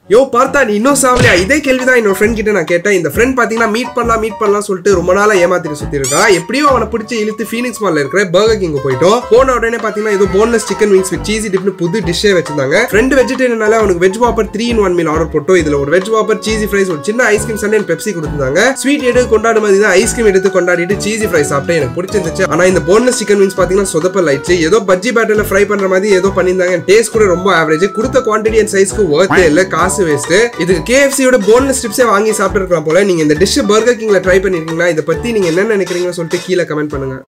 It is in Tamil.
யோ பார்த்தா நீ இன்னும் சாவலையா இதே கேள்விதான் என்னோட ஃப்ரெண்ட் கிட்ட நான் கேட்டேன் இந்த ஃப்ரெண்ட் பாத்தீங்கன்னா மீட் பண்ணலாம் மீட் பண்ணலாம் சொல்லிட்டு ரொம்ப நாளா ஏமாத்திட்டு சுத்தி இருக்கா எப்படியோ அவனை பிடிச்சி இழுத்து ஃபீனிக்ஸ் மால்ல இருக்கிற பர்கர் கிங் போயிட்டோம் போன உடனே பாத்தீங்கன்னா ஏதோ boneless chicken wings with cheesy டிப்னு புது டிஷ்ஷே வச்சிருந்தாங்க ஃப்ரெண்ட் வெஜிடேரியனால அவனுக்கு veg Whopper three in one meal order போட்டோம் இதுல ஒரு வெஜ் வாப்பர் சீசி ஃப்ரைஸ் ஒரு சின்ன ஐஸ்கிரீம் சண்டே பெப்சி கொடுத்துருந்தாங்க ஸ்வீட் எடுத்து கொண்டாடும் மாதிரி தான் ஐஸ்கிரீம் எடுத்து கொண்டாடிட்டு சீசி ஃப்ரை சாப்பிட்டேன் எனக்கு பிடிச்சிருந்துச்சு ஆனா இந்த போன்லெஸ் சிக்கன் விங்ஸ் பாத்தீங்கன்னா சொதப்பல் ஆயிடுச்சு ஏதோ பஜ்ஜி பேட்டர்ல ஃப்ரை பண்ற மாதிரி ஏதோ பண்ணியிருந்தாங்க டேஸ்ட் கூட ரொம்ப ஆவரேஜ் கொடுத்த குவான்டிட்டி அண்ட் சைஸ்க்கு ஒர்த்தே இல்ல காசு வேஸ்ட் இதுக்கு கேஎஃப்சியோட போன்லெஸ் ஸ்ட்ரிப்ஸே வாங்கி சாப்பிட்டு இருக்கலாம் போல நீங்க இந்த டிஷ் பர்கர் கிங்ல ட்ரை பண்ணிருக்கீங்களா இதை பத்தி நீங்க என்ன நினைக்கிறீங்கன்னு சொல்லிட்டு கீழே கமெண்ட் பண்ணுங்க